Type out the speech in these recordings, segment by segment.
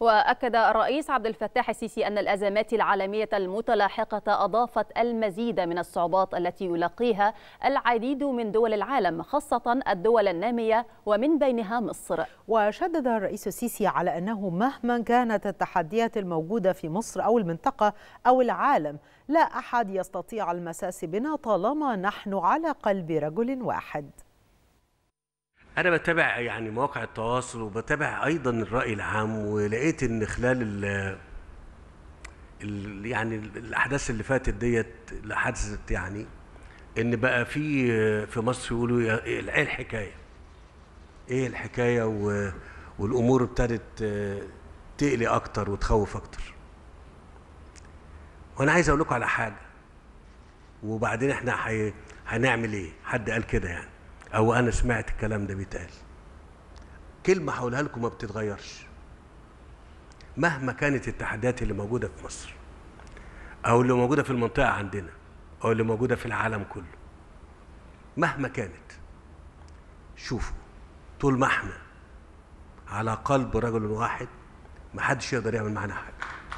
وأكد الرئيس عبد الفتاح السيسي أن الأزمات العالمية المتلاحقة أضافت المزيد من الصعوبات التي يلاقيها العديد من دول العالم خاصة الدول النامية ومن بينها مصر وشدد الرئيس السيسي على أنه مهما كانت التحديات الموجودة في مصر أو المنطقة أو العالم لا أحد يستطيع المساس بنا طالما نحن على قلب رجل واحد انا بتابع يعني مواقع التواصل وبتابع ايضا الراي العام ولقيت ان خلال ال ال يعني الاحداث اللي فاتت ديت اللي حدثت يعني ان بقى في في مصر يقولوا ايه الحكايه ايه الحكايه و والامور ابتدت تقلي اكتر وتخوف اكتر وانا عايز اقول لكم على حاجه وبعدين احنا حي... هنعمل ايه حد قال كده يعني او انا سمعت الكلام ده بيتقال كلمه هقولها لكم ما بتتغيرش مهما كانت التحديات اللي موجوده في مصر او اللي موجوده في المنطقه عندنا او اللي موجوده في العالم كله مهما كانت شوفوا طول ما احنا على قلب رجل واحد ما حدش يقدر يعمل معانا حاجه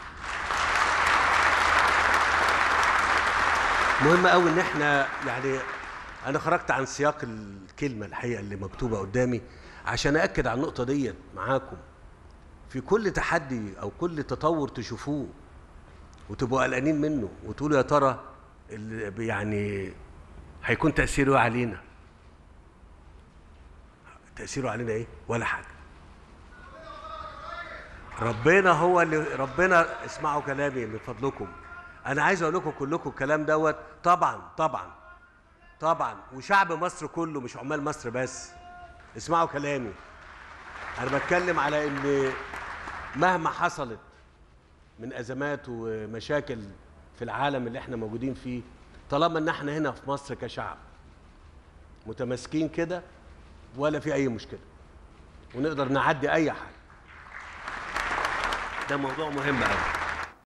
مهم قوي ان احنا يعني انا خرجت عن سياق الكلمه الحقيقه اللي مكتوبه قدامي عشان اكد على النقطه ديت معاكم في كل تحدي او كل تطور تشوفوه وتبقوا قلقانين منه وتقولوا يا ترى يعني هيكون تاثيره علينا تاثيره علينا ايه ولا حاجه ربنا هو اللي ربنا اسمعوا كلامي من فضلكم انا عايز اقول لكم كلكم الكلام دوت طبعا طبعا طبعا وشعب مصر كله مش عمال مصر بس اسمعوا كلامي انا بتكلم على ان مهما حصلت من ازمات ومشاكل في العالم اللي احنا موجودين فيه طالما ان احنا هنا في مصر كشعب متماسكين كده ولا في اي مشكله ونقدر نعدي اي حاجه ده موضوع مهم قوي